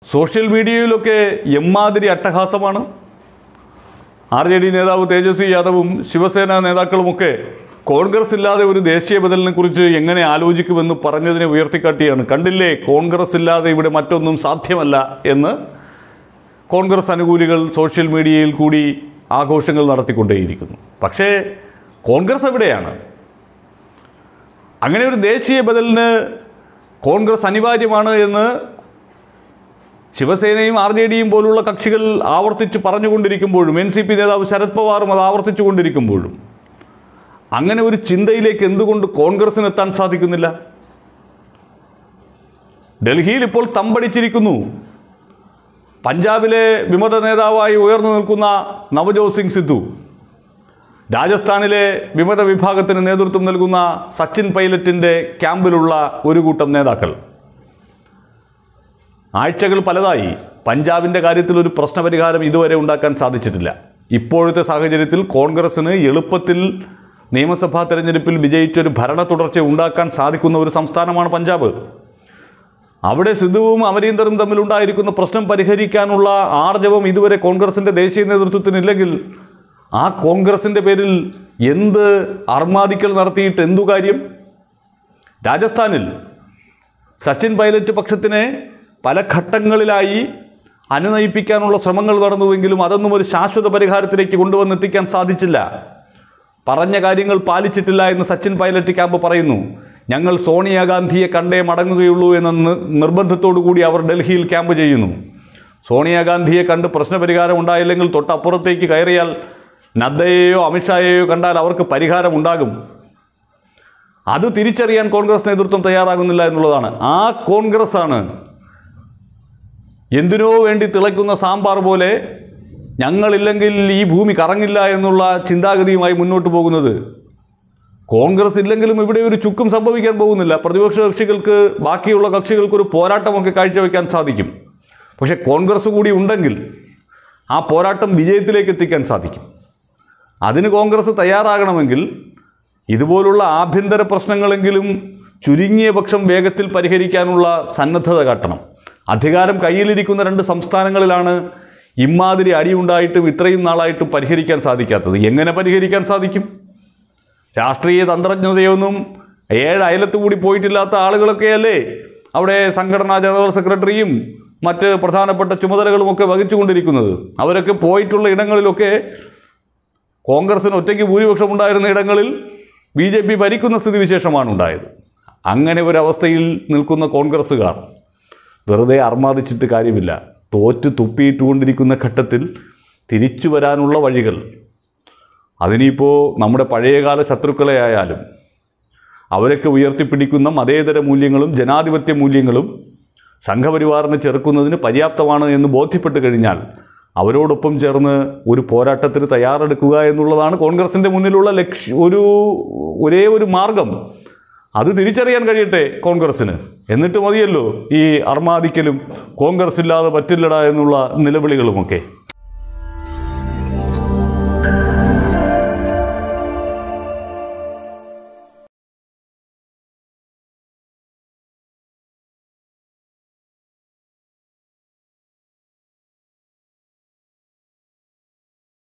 social മീഡിയയിലൊക്കെ എമ്മാതിരി അട്ടഹാസമാണ് ആർ ജെ ഡി നേതാവ് തേജസ്വി യാദവും ശിവസേന നേതാക്കളുമൊക്കെ കോൺഗ്രസ് ഇല്ലാതെ ഒരു ദേശീയ ബദലിനെ കുറിച്ച് എങ്ങനെ ആലോചിക്കുമെന്ന് പറഞ്ഞതിനെ ഉയർത്തിക്കാട്ടിയാണ് കണ്ടില്ലേ കോൺഗ്രസ് ഇല്ലാതെ ഇവിടെ മറ്റൊന്നും സാധ്യമല്ല എന്ന് കോൺഗ്രസ് അനുകൂലികൾ സോഷ്യൽ മീഡിയയിൽ കൂടി ആഘോഷങ്ങൾ നടത്തിക്കൊണ്ടേയിരിക്കുന്നു പക്ഷേ കോൺഗ്രസ് എവിടെയാണ് അങ്ങനെ ഒരു ദേശീയ ബദലിന് കോൺഗ്രസ് അനിവാര്യമാണ് എന്ന് ശിവസേനയും ആർ ജെ ഡിയും പോലുള്ള കക്ഷികൾ ആവർത്തിച്ച് പറഞ്ഞുകൊണ്ടിരിക്കുമ്പോഴും എൻ സി പി നേതാവ് ശരത് പവാറും അത് ആവർത്തിച്ചു കൊണ്ടിരിക്കുമ്പോഴും അങ്ങനെ ഒരു ചിന്തയിലേക്ക് എന്തുകൊണ്ട് കോൺഗ്രസിന് എത്താൻ സാധിക്കുന്നില്ല ഡൽഹിയിൽ ഇപ്പോൾ തമ്പടിച്ചിരിക്കുന്നു പഞ്ചാബിലെ വിമത നേതാവായി ഉയർന്നു നിൽക്കുന്ന നവജോത് സിംഗ് സിദ്ധു രാജസ്ഥാനിലെ വിമത വിഭാഗത്തിന് നേതൃത്വം നൽകുന്ന സച്ചിൻ പൈലറ്റിൻ്റെ ക്യാമ്പിലുള്ള ഒരു കൂട്ടം നേതാക്കൾ ആഴ്ചകൾ പലതായി പഞ്ചാബിൻ്റെ കാര്യത്തിൽ ഒരു പ്രശ്നപരിഹാരം ഇതുവരെ ഉണ്ടാക്കാൻ സാധിച്ചിട്ടില്ല ഇപ്പോഴത്തെ സാഹചര്യത്തിൽ കോൺഗ്രസ്സിന് എളുപ്പത്തിൽ നിയമസഭാ തെരഞ്ഞെടുപ്പിൽ വിജയിച്ചൊരു ഭരണ തുടർച്ച ഉണ്ടാക്കാൻ സാധിക്കുന്ന ഒരു സംസ്ഥാനമാണ് പഞ്ചാബ് അവിടെ സിദ്ധുവും അമരീന്ദറും തമ്മിലുണ്ടായിരിക്കുന്ന പ്രശ്നം പരിഹരിക്കാനുള്ള ആർജവം ഇതുവരെ കോൺഗ്രസിൻ്റെ ദേശീയ നേതൃത്വത്തിനില്ലെങ്കിൽ ആ കോൺഗ്രസിൻ്റെ പേരിൽ എന്ത് അർമാദിക്കൽ നടത്തിയിട്ട് എന്തു കാര്യം രാജസ്ഥാനിൽ സച്ചിൻ പൈലറ്റ് പക്ഷത്തിനെ പല ഘട്ടങ്ങളിലായി അനുനയിപ്പിക്കാനുള്ള ശ്രമങ്ങൾ നടന്നുവെങ്കിലും അതൊന്നും ഒരു ശാശ്വത പരിഹാരത്തിലേക്ക് കൊണ്ടുവന്നെത്തിക്കാൻ സാധിച്ചില്ല പറഞ്ഞ കാര്യങ്ങൾ പാലിച്ചിട്ടില്ല എന്ന് സച്ചിൻ പൈലറ്റ് ക്യാമ്പ് പറയുന്നു ഞങ്ങൾ സോണിയാഗാന്ധിയെ കണ്ടേ മടങ്ങുകയുള്ളൂ എന്ന നി- നിർബന്ധത്തോടു കൂടി അവർ ഡൽഹിയിൽ ക്യാമ്പ് ചെയ്യുന്നു സോണിയാഗാന്ധിയെ കണ്ട് പ്രശ്നപരിഹാരം ഉണ്ടായില്ലെങ്കിൽ തൊട്ടപ്പുറത്തേക്ക് കയറിയാൽ നദ്ദയെയോ അമിത്ഷായെയോ കണ്ടാൽ അവർക്ക് പരിഹാരം ഉണ്ടാകും അത് തിരിച്ചറിയാൻ കോൺഗ്രസ് നേതൃത്വം തയ്യാറാകുന്നില്ല എന്നുള്ളതാണ് ആ കോൺഗ്രസ് ആണ് എന്തിനോ വേണ്ടി തിളയ്ക്കുന്ന സാമ്പാർ പോലെ ഞങ്ങളില്ലെങ്കിൽ ഈ ഭൂമി കറങ്ങില്ല എന്നുള്ള ചിന്താഗതിയുമായി മുന്നോട്ട് പോകുന്നത് കോൺഗ്രസ് ഇല്ലെങ്കിലും ഇവിടെ ഒരു ചുക്കും സംഭവിക്കാൻ പോകുന്നില്ല പ്രതിപക്ഷ കക്ഷികൾക്ക് ബാക്കിയുള്ള കക്ഷികൾക്ക് ഒരു പോരാട്ടമൊക്കെ കാഴ്ചവെക്കാൻ സാധിക്കും പക്ഷേ കോൺഗ്രസ് കൂടി ഉണ്ടെങ്കിൽ ആ പോരാട്ടം വിജയത്തിലേക്ക് എത്തിക്കാൻ സാധിക്കും അതിന് കോൺഗ്രസ് തയ്യാറാകണമെങ്കിൽ ഇതുപോലുള്ള ആഭ്യന്തര പ്രശ്നങ്ങളെങ്കിലും ചുരുങ്ങിയ പക്ഷം വേഗത്തിൽ പരിഹരിക്കാനുള്ള സന്നദ്ധത കാട്ടണം അധികാരം കയ്യിലിരിക്കുന്ന രണ്ട് സംസ്ഥാനങ്ങളിലാണ് ഇമാതിരി അടിയുണ്ടായിട്ടും ഇത്രയും നാളായിട്ടും പരിഹരിക്കാൻ സാധിക്കാത്തത് എങ്ങനെ പരിഹരിക്കാൻ സാധിക്കും രാഷ്ട്രീയ തന്ത്രജ്ഞതയൊന്നും ഏഴ് അയലത്ത് കൂടി പോയിട്ടില്ലാത്ത ആളുകളൊക്കെയല്ലേ അവിടെ സംഘടനാ ജനറൽ സെക്രട്ടറിയും മറ്റ് പ്രധാനപ്പെട്ട ചുമതലകളുമൊക്കെ വഹിച്ചുകൊണ്ടിരിക്കുന്നത് അവരൊക്കെ പോയിട്ടുള്ള ഇടങ്ങളിലൊക്കെ കോൺഗ്രസിന് ഒറ്റയ്ക്ക് ഭൂരിപക്ഷം ഉണ്ടായിരുന്ന ഇടങ്ങളിൽ ബി ജെ പി ഭരിക്കുന്ന സ്ഥിതിവിശേഷമാണ് ഉണ്ടായത് അങ്ങനെ ഒരവസ്ഥയിൽ നിൽക്കുന്ന കോൺഗ്രസ്സുകാർ വെറുതെ അർമാദിച്ചിട്ട് കാര്യമില്ല തോറ്റ് തുപ്പിയിട്ടുകൊണ്ടിരിക്കുന്ന ഘട്ടത്തിൽ തിരിച്ചു വരാനുള്ള വഴികൾ അതിനിപ്പോൾ നമ്മുടെ പഴയകാല ശത്രുക്കളെ ആയാലും അവരൊക്കെ ഉയർത്തിപ്പിടിക്കുന്ന മതേതര മൂല്യങ്ങളും ജനാധിപത്യ മൂല്യങ്ങളും സംഘപരിവാറിനെ ചെറുക്കുന്നതിന് പര്യാപ്തമാണ് എന്ന് ബോധ്യപ്പെട്ട് കഴിഞ്ഞാൽ അവരോടൊപ്പം ചേർന്ന് ഒരു പോരാട്ടത്തിന് തയ്യാറെടുക്കുക എന്നുള്ളതാണ് കോൺഗ്രസിൻ്റെ മുന്നിലുള്ള ലക്ഷ്യ ഒരു ഒരേ ഒരു മാർഗം അത് തിരിച്ചറിയാൻ കഴിയട്ടെ കോൺഗ്രസ്സിന് എന്നിട്ട് മതിയല്ലോ ഈ അർമാദിക്കലും കോൺഗ്രസ് ഇല്ലാതെ പറ്റില്ലടാ എന്നുള്ള നിലവിളികളുമൊക്കെ